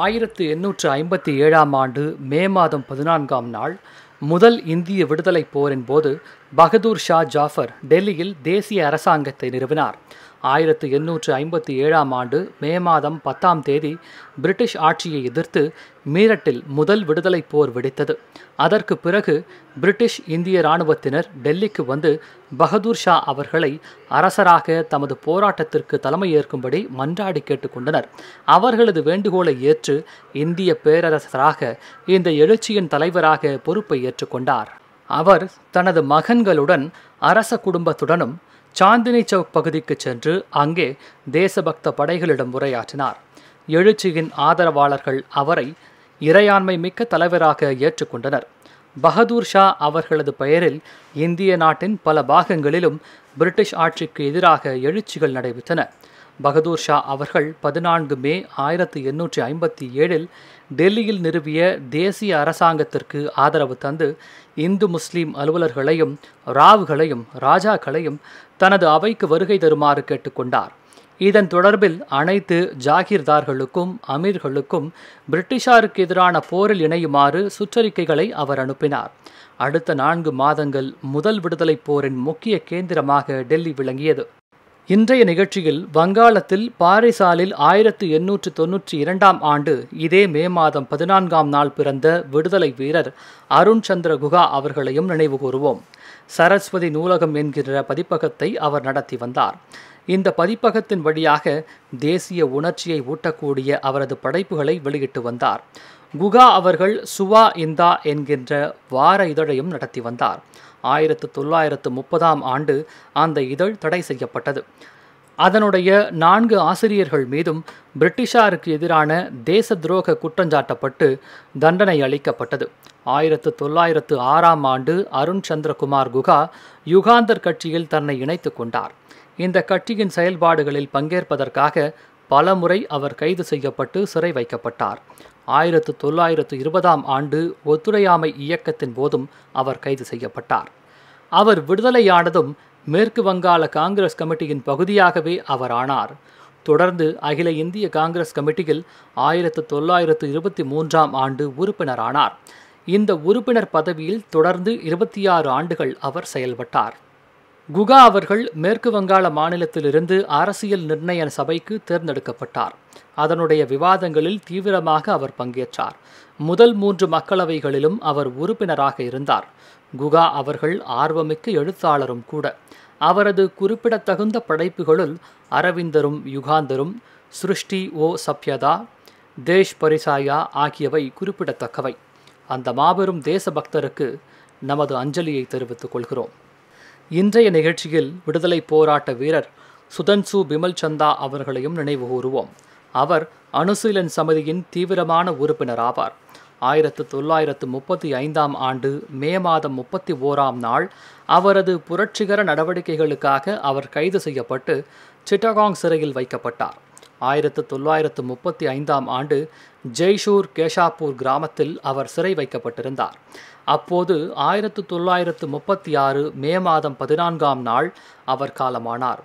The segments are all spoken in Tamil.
ஆயிரத்து எண்ணூற்று ஐம்பத்தி ஏழாம் ஆண்டு மே மாதம் பதினான்காம் நாள் முதல் இந்திய விடுதலைப் போரின் போது பகதூர் ஷா ஜாஃபர் டெல்லியில் தேசிய அரசாங்கத்தை நிறுவினார் ஆயிரத்து எண்ணூற்று ஐம்பத்தி ஏழாம் ஆண்டு மே மாதம் பத்தாம் தேதி பிரிட்டிஷ் ஆட்சியை எதிர்த்து மீரட்டில் முதல் விடுதலைப் போர் வெடித்தது அதற்கு பிறகு பிரிட்டிஷ் இந்திய இராணுவத்தினர் டெல்லிக்கு வந்து பகதூர் ஷா அவர்களை அரசராக தமது போராட்டத்திற்கு தலைமையேற்கும்படி மன்றாடி கேட்டுக்கொண்டனர் அவர்களது வேண்டுகோளை ஏற்று இந்திய பேரரசராக இந்த எழுச்சியின் தலைவராக பொறுப்பை ஏற்றுக்கொண்டார் அவர் தனது மகன்களுடன் அரச குடும்பத்துடனும் சாந்தினி சவுக் பகுதிக்கு சென்று அங்கே தேசபக்த படைகளிடம் உரையாற்றினார் எழுச்சியின் ஆதரவாளர்கள் அவரை இறையாண்மை மிக்க தலைவராக ஏற்றுக்கொண்டனர் பகதூர் ஷா அவர்களது பெயரில் இந்திய நாட்டின் பல பாகங்களிலும் பிரிட்டிஷ் ஆட்சிக்கு எதிராக எழுச்சிகள் நடைபெற்றன பகதூர் ஷா அவர்கள் பதினான்கு மே ஆயிரத்தி எண்ணூற்றி ஐம்பத்தி ஏழில் டெல்லியில் நிறுவிய தேசிய அரசாங்கத்திற்கு ஆதரவு தந்து இந்து முஸ்லிம் அலுவலர்களையும் ராவுகளையும் ராஜாக்களையும் தனது அவைக்கு வருகை தருமாறு கேட்டுக்கொண்டார் இதன் தொடர்பில் அனைத்து ஜாகீர்தார்களுக்கும் அமீர்களுக்கும் பிரிட்டிஷாருக்கு எதிரான போரில் இணையுமாறு சுற்றறிக்கைகளை அவர் அனுப்பினார் அடுத்த நான்கு மாதங்கள் முதல் விடுதலைப் போரின் முக்கிய கேந்திரமாக டெல்லி விளங்கியது இன்றைய நிகழ்ச்சியில் வங்காளத்தில் பாரிசாலில் ஆயிரத்து எண்ணூற்று தொன்னூற்றி இரண்டாம் ஆண்டு இதே மே மாதம் பதினான்காம் நாள் பிறந்த விடுதலை வீரர் அருண் சந்திர குஹா அவர்களையும் நினைவு கூறுவோம் சரஸ்வதி நூலகம் என்கிற பதிப்பகத்தை அவர் நடத்தி வந்தார் இந்த பதிப்பகத்தின் வழியாக தேசிய உணர்ச்சியை ஊட்டக்கூடிய அவரது படைப்புகளை வெளியிட்டு வந்தார் குகா அவர்கள் சுவா இந்தா என்கின்ற வார இதழையும் நடத்தி வந்தார் ஆயிரத்து தொள்ளாயிரத்து முப்பதாம் ஆண்டு அந்த இதழ் தடை செய்யப்பட்டது அதனுடைய நான்கு ஆசிரியர்கள் மீதும் பிரிட்டிஷாருக்கு எதிரான தேச துரோக குற்றஞ்சாட்டப்பட்டு தண்டனை அளிக்கப்பட்டது ஆயிரத்து தொள்ளாயிரத்து ஆறாம் ஆண்டு அருண் சந்திரகுமார் குகா யுகாந்தர் கட்சியில் தன்னை இணைத்து கொண்டார் இந்த கட்சியின் செயல்பாடுகளில் பங்கேற்பதற்காக பலமுறை அவர் கைது செய்யப்பட்டு சிறை வைக்கப்பட்டார் ஆயிரத்து தொள்ளாயிரத்து இருபதாம் ஆண்டு ஒத்துழையாமை இயக்கத்தின் போதும் அவர் கைது செய்யப்பட்டார் அவர் விடுதலையானதும் மேற்கு வங்காள காங்கிரஸ் கமிட்டியின் பகுதியாகவே அவர் ஆனார் தொடர்ந்து அகில இந்திய காங்கிரஸ் கமிட்டியில் ஆயிரத்து தொள்ளாயிரத்து இருபத்தி மூன்றாம் ஆண்டு உறுப்பினரானார் இந்த உறுப்பினர் பதவியில் தொடர்ந்து இருபத்தி ஆறு ஆண்டுகள் அவர் செயல்பட்டார் குகா அவர்கள் மேற்கு வங்காள மாநிலத்திலிருந்து அரசியல் நிர்ணய சபைக்கு தேர்ந்தெடுக்கப்பட்டார் அதனுடைய விவாதங்களில் தீவிரமாக அவர் பங்கேற்றார் முதல் மூன்று மக்களவைகளிலும் அவர் உறுப்பினராக இருந்தார் குகா அவர்கள் ஆர்வமிக்க எழுத்தாளரும் கூட அவரது குறிப்பிடத்தகுந்த படைப்புகளுள் அரவிந்தரும் யுகாந்தரும் சிருஷ்டி ஓ சப்யதா தேஷ் பரிசாயா ஆகியவை குறிப்பிடத்தக்கவை அந்த மாபெரும் தேசபக்தருக்கு நமது அஞ்சலியை தெரிவித்துக் கொள்கிறோம் இன்றைய நிகழ்ச்சியில் விடுதலை போராட்ட வீரர் சுதன்சு பிமல் சந்தா அவர்களையும் நினைவு கூறுவோம் அவர் அணுசீலன் சமிதியின் தீவிரமான உறுப்பினர் ஆவார் ஆயிரத்து தொள்ளாயிரத்து முப்பத்தி ஐந்தாம் ஆண்டு மே மாதம் முப்பத்தி ஓராம் நாள் அவரது புரட்சிகர நடவடிக்கைகளுக்காக அவர் கைது செய்யப்பட்டு சிட்டகாங் சிறையில் வைக்கப்பட்டார் ஆயிரத்து தொள்ளாயிரத்து முப்பத்தி ஐந்தாம் ஆண்டு ஜெய்ஷூர் கேஷாப்பூர் கிராமத்தில் அவர் சிறை வைக்கப்பட்டிருந்தார் அப்போது ஆயிரத்து தொள்ளாயிரத்து முப்பத்தி ஆறு மே மாதம் பதினான்காம் நாள் அவர் காலமானார்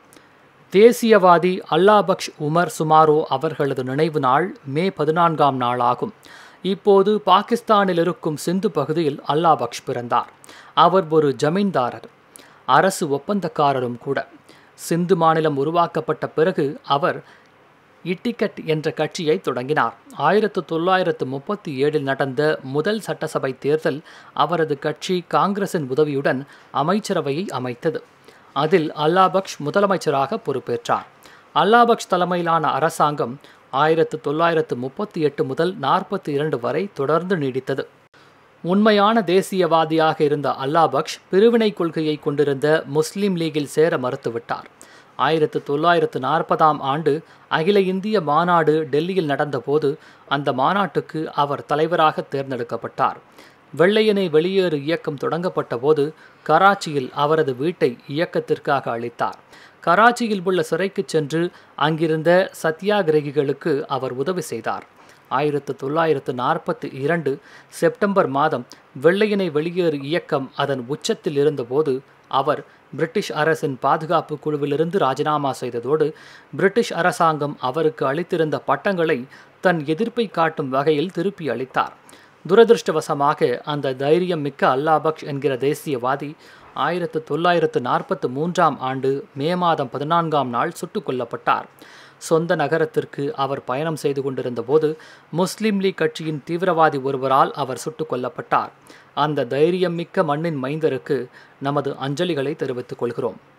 தேசியவாதி அல்லாபக்ஷ் உமர் சுமாரோ அவர்களது நினைவு நாள் மே பதினான்காம் நாளாகும் இப்போது பாகிஸ்தானில் இருக்கும் சிந்து பகுதியில் அல்லாபக்ஷ் பிறந்தார் அவர் ஒரு ஜமீன்தாரர் அரசு ஒப்பந்தக்காரரும் கூட சிந்து மாநிலம் உருவாக்கப்பட்ட பிறகு அவர் இட்டிகட் என்ற கட்சியை தொடங்கினார் ஆயிரத்து தொள்ளாயிரத்து முப்பத்தி ஏழில் நடந்த முதல் சட்டசபை தேர்தல் அவரது கட்சி காங்கிரசின் உதவியுடன் அமைச்சரவையை அமைத்தது அதில் அல்லாபக்ஷ் முதலமைச்சராக பொறுப்பேற்றார் அல்லாபக்ஷ் தலைமையிலான அரசாங்கம் ஆயிரத்து தொள்ளாயிரத்து முப்பத்தி எட்டு முதல் நாற்பத்தி இரண்டு வரை தொடர்ந்து நீடித்தது உண்மையான தேசியவாதியாக இருந்த அல்லாபக்ஷ் பிரிவினை கொள்கையை கொண்டிருந்த முஸ்லீம் லீகில் சேர மறுத்துவிட்டார் ஆயிரத்து தொள்ளாயிரத்து நாற்பதாம் ஆண்டு அகில இந்திய மாநாடு டெல்லியில் நடந்தபோது அந்த மாநாட்டுக்கு அவர் தலைவராக தேர்ந்தெடுக்கப்பட்டார் வெள்ளையனை வெளியேறு இயக்கம் தொடங்கப்பட்ட போது கராச்சியில் அவரது வீட்டை இயக்கத்திற்காக அளித்தார் கராச்சியில் உள்ள சிறைக்கு சென்று அங்கிருந்த சத்தியாகிரகிகளுக்கு அவர் உதவி செய்தார் ஆயிரத்து தொள்ளாயிரத்து நாற்பத்தி இரண்டு செப்டம்பர் மாதம் வெள்ளையனை வெளியேறு இயக்கம் அதன் உச்சத்தில் இருந்தபோது அவர் பிரிட்டிஷ் அரசின் பாதுகாப்பு குழுவிலிருந்து ராஜினாமா செய்ததோடு பிரிட்டிஷ் அரசாங்கம் அவருக்கு அளித்திருந்த பட்டங்களை தன் எதிர்ப்பை காட்டும் வகையில் திருப்பி அளித்தார் துரதிருஷ்டவசமாக அந்த தைரியம் மிக்க அல்லாபக்ஷ் என்கிற தேசியவாதி ஆயிரத்து தொள்ளாயிரத்து நாற்பத்து மூன்றாம் ஆண்டு மே மாதம் பதினான்காம் நாள் சுட்டுக் கொல்லப்பட்டார் சொந்த நகரத்திற்கு அவர் பயணம் செய்து கொண்டிருந்த போது முஸ்லிம் லீக் கட்சியின் தீவிரவாதி ஒருவரால் அவர் சுட்டுக் கொல்லப்பட்டார் அந்த தைரியம் மிக்க மண்ணின் மைந்தருக்கு நமது அஞ்சலிகளை தெரிவித்துக் கொள்கிறோம்